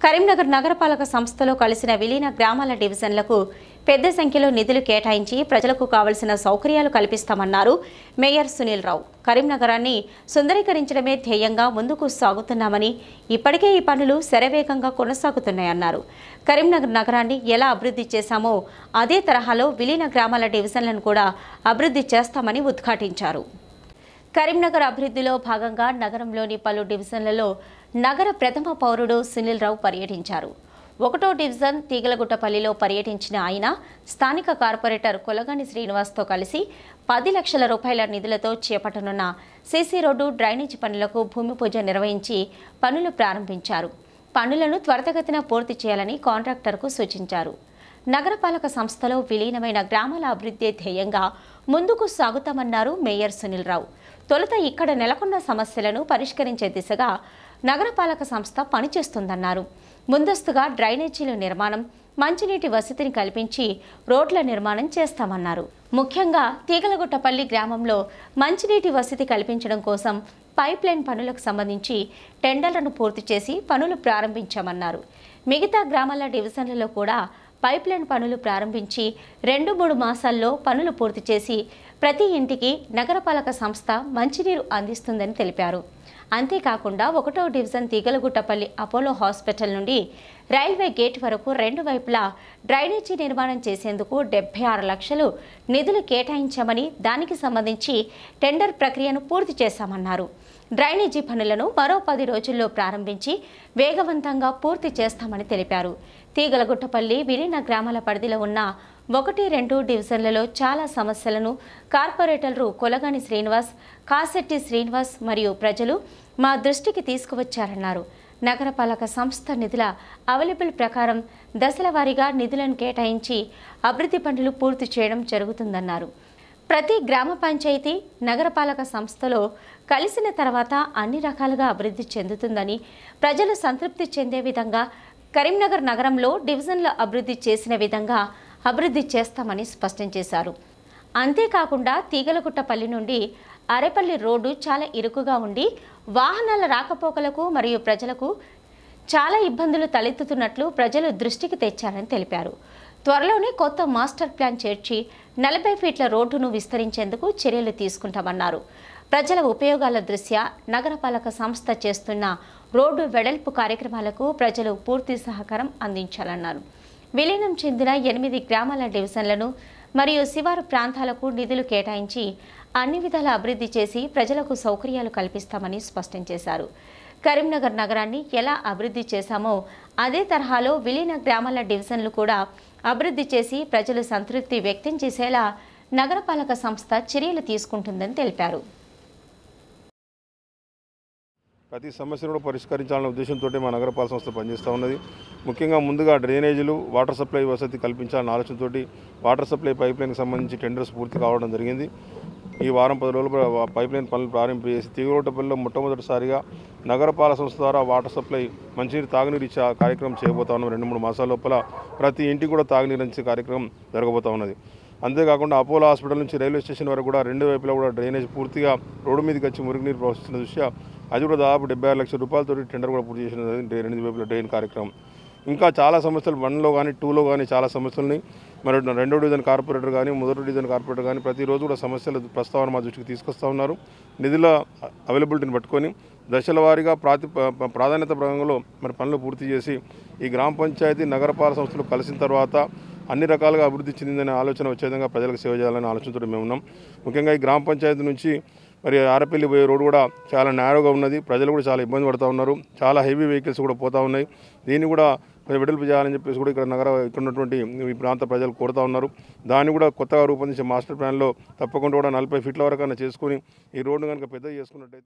కరీంనగర్ నగరపాలక సంస్థలో కలిసిన విలీన గ్రామాల డివిజన్లకు పెద్ద సంఖ్యలో నిధులు కేటాయించి ప్రజలకు కావలసిన సౌకర్యాలు కల్పిస్తామన్నారు మేయర్ సునీల్ రావు కరీంనగరాన్ని సుందరీకరించడమే ధ్యేయంగా ముందుకు సాగుతున్నామని ఇప్పటికే ఈ పనులు శరవేగంగా కొనసాగుతున్నాయన్నారు కరీంనగర్ నగరాన్ని ఎలా అభివృద్ధి చేశామో అదే తరహాలో విలీన గ్రామాల డివిజన్లను కూడా అభివృద్ధి చేస్తామని ఉద్ఘాటించారు కరీంనగర్ అభివృద్ధిలో భాగంగా నగరంలోని పలు డివిజన్లలో నగర ప్రథమ పౌరుడు సునీల్ రావు పర్యటించారు ఒకటో డివిజన్ తీగలగుట్టపల్లిలో పర్యటించిన ఆయన స్థానిక కార్పొరేటర్ కొలగాని శ్రీనివాస్తో కలిసి పది లక్షల రూపాయల నిధులతో చేపట్టనున్న సీసీ రోడ్డు డ్రైనేజీ పనులకు భూమి పూజ నిర్వహించి పనులు ప్రారంభించారు పనులను త్వరితగతిన పూర్తి చేయాలని కాంట్రాక్టర్కు సూచించారు నగరపాలక సంస్థలో విలీనమైన గ్రామాల అభివృద్ధి ధ్యేయంగా ముందుకు సాగుతామన్నారు మేయర్ సునీల్ రావు తొలుత ఇక్కడ నెలకొన్న సమస్యలను పరిష్కరించే దిశగా నగరపాలక సంస్థ పనిచేస్తుందన్నారు ముందస్తుగా డ్రైనేజీల నిర్మాణం మంచినీటి వసతిని కల్పించి రోడ్ల నిర్మాణం చేస్తామన్నారు ముఖ్యంగా తీగలగుట్టపల్లి గ్రామంలో మంచినీటి వసతి కల్పించడం కోసం పైప్ లైన్ పనులకు సంబంధించి టెండర్లను పూర్తి చేసి పనులు ప్రారంభించామన్నారు మిగతా గ్రామాల డివిజన్లలో కూడా పైప్ లైన్ పనులు ప్రారంభించి రెండు మూడు మాసాల్లో పనులు పూర్తి చేసి ప్రతి ఇంటికి నగరపాలక సంస్థ మంచినీరు అందిస్తుందని తెలిపారు అంతేకాకుండా ఒకటో డివిజన్ తీగలగుట్టపల్లి అపోలో హాస్పిటల్ నుండి రైల్వే గేట్ వరకు రెండు వైపులా డ్రైనేజీ నిర్మాణం చేసేందుకు డెబ్బై ఆరు లక్షలు నిధులు కేటాయించామని దానికి సంబంధించి టెండర్ ప్రక్రియను పూర్తి చేశామన్నారు డ్రైనేజీ పనులను మరో పది రోజుల్లో ప్రారంభించి వేగవంతంగా పూర్తి చేస్తామని తెలిపారు తీగలగుట్టపల్లి విలీన గ్రామాల పరిధిలో ఉన్న ఒకటి రెండు డివిజన్లలో చాలా సమస్యలను కార్పొరేటర్లు కొలగాని శ్రీనివాస్ కాశెట్టి శ్రీనివాస్ మరియు ప్రజలు మా దృష్టికి తీసుకువచ్చారన్నారు నగరపాలక సంస్థ నిధుల అవైలబుల్ ప్రకారం దశల వారీగా నిధులను కేటాయించి అభివృద్ధి పనులు పూర్తి చేయడం జరుగుతుందన్నారు ప్రతి గ్రామ పంచాయతీ నగరపాలక సంస్థలో కలిసిన తర్వాత అన్ని రకాలుగా అభివృద్ధి చెందుతుందని ప్రజలు సంతృప్తి చెందే విధంగా కరీంనగర్ నగరంలో డివిజన్ల అభివృద్ధి చేసిన విధంగా అభివృద్ధి చేస్తామని స్పష్టం చేశారు అంతేకాకుండా తీగలగుట్టపల్లి నుండి అరేపల్లి రోడ్డు చాలా ఇరుకుగా ఉండి వాహనాల రాకపోకలకు మరియు ప్రజలకు చాలా ఇబ్బందులు తలెత్తుతున్నట్లు ప్రజలు దృష్టికి తెచ్చారని తెలిపారు త్వరలోనే కొత్త మాస్టర్ ప్లాన్ చేర్చి నలభై ఫీట్ల రోడ్డును విస్తరించేందుకు చర్యలు తీసుకుంటామన్నారు ప్రజల ఉపయోగాల దృష్ట్యా నగరపాలక సంస్థ చేస్తున్న రోడ్డు వెడల్పు కార్యక్రమాలకు ప్రజలు పూర్తి సహకారం అందించాలన్నారు విలీనం చెందిన ఎనిమిది గ్రామాల డివిజన్లను మరియు శివారు ప్రాంతాలకు నిధులు కేటాయించి అన్ని విధాల అభివృద్ధి చేసి ప్రజలకు సౌకర్యాలు కల్పిస్తామని స్పష్టం చేశారు కరీంనగర్ నగరాన్ని ఎలా అభివృద్ధి చేశామో అదే తరహాలో విలీన గ్రామాల డివిజన్లు కూడా అభివృద్ధి చేసి ప్రజలు సంతృప్తి వ్యక్తం చేసేలా నగరపాలక సంస్థ చర్యలు తీసుకుంటుందని తెలిపారు ప్రతి సమస్యను కూడా పరిష్కరించాలనే ఉద్దేశంతో మా నగరపాలక సంస్థ పనిచేస్తూ ఉన్నది ముఖ్యంగా ముందుగా డ్రైనేజీలు వాటర్ సప్లై వసతి కల్పించాలనే ఆలోచనతో వాటర్ సప్లై పైప్ లైన్కి సంబంధించి టెండర్స్ పూర్తి కావడం జరిగింది ఈ వారం పది రోజులు పైప్ లైన్ పనులు ప్రారంభం చేసి తీగరోటపల్లిలో మొట్టమొదటిసారిగా నగరపాలక సంస్థ ద్వారా వాటర్ సప్లై మంచినీరు తాగునీరు ఇచ్చే కార్యక్రమం చేయబోతా ఉన్నాం రెండు మూడు మాసాల లోపల ప్రతి ఇంటికి కూడా తాగునీరు ఇచ్చే కార్యక్రమం జరగబోతా ఉన్నది అంతేకాకుండా అపోలో హాస్పిటల్ నుంచి రైల్వే స్టేషన్ వరకు కూడా రెండు వైపులా కూడా డ్రైనేజ్ పూర్తిగా రోడ్డు మీదకి వచ్చి మురుగునీరు ప్రవహిస్తున్న దృష్ట్యా అది కూడా దాదాపు డెబ్బై ఆరు లక్షల రూపాయలతో టెండర్ కూడా పూర్తి చేసిన రెండు వైపుల డ్రైన్ కార్యక్రమం ఇంకా చాలా సమస్యలు వన్లో కానీ టూలో కానీ చాలా సమస్యలని మరి రెండో డివిజన్ కార్పొరేటర్ కానీ మొదటి డివిజన్ కార్పొరేటర్ కానీ ప్రతిరోజు కూడా సమస్యల ప్రస్తావన మా దృష్టికి తీసుకొస్తా ఉన్నారు నిధుల అవైలబిలిటీని పట్టుకొని దశల వారీగా ప్రాతి ప- ప్రాధాన్యత భాగంలో మరి పనులు పూర్తి చేసి ఈ గ్రామ పంచాయతీ నగరపాలక సంస్థలు కలిసిన తర్వాత అన్ని రకాలుగా అభివృద్ధి చెందిందనే ఆలోచన వచ్చే విధంగా ప్రజలకు సేవ చేయాలనే ఆలోచనతో మేము ఉన్నాం ముఖ్యంగా ఈ గ్రామ పంచాయతీ నుంచి మరి ఆరపల్లి పోయే రోడ్డు కూడా చాలా నేరోగా ఉన్నది ప్రజలు కూడా చాలా ఇబ్బంది పడుతూ ఉన్నారు చాలా హెవీ వెహికల్స్ కూడా పోతూ ఉన్నాయి దీన్ని కూడా కొంచెం వెడల్పు చేయాలని చెప్పేసి కూడా ఇక్కడ నగర ఇక్కడ ఉన్నటువంటి ఈ ప్రాంత ప్రజలు కోరుతా ఉన్నారు దాన్ని కూడా కొత్తగా రూపొందించే మాస్టర్ ప్లాన్లో తప్పకుండా కూడా నలభై ఫీట్ల వరకు చేసుకొని ఈ రోడ్డు కనుక పెద్ద చేసుకున్నట్టయితే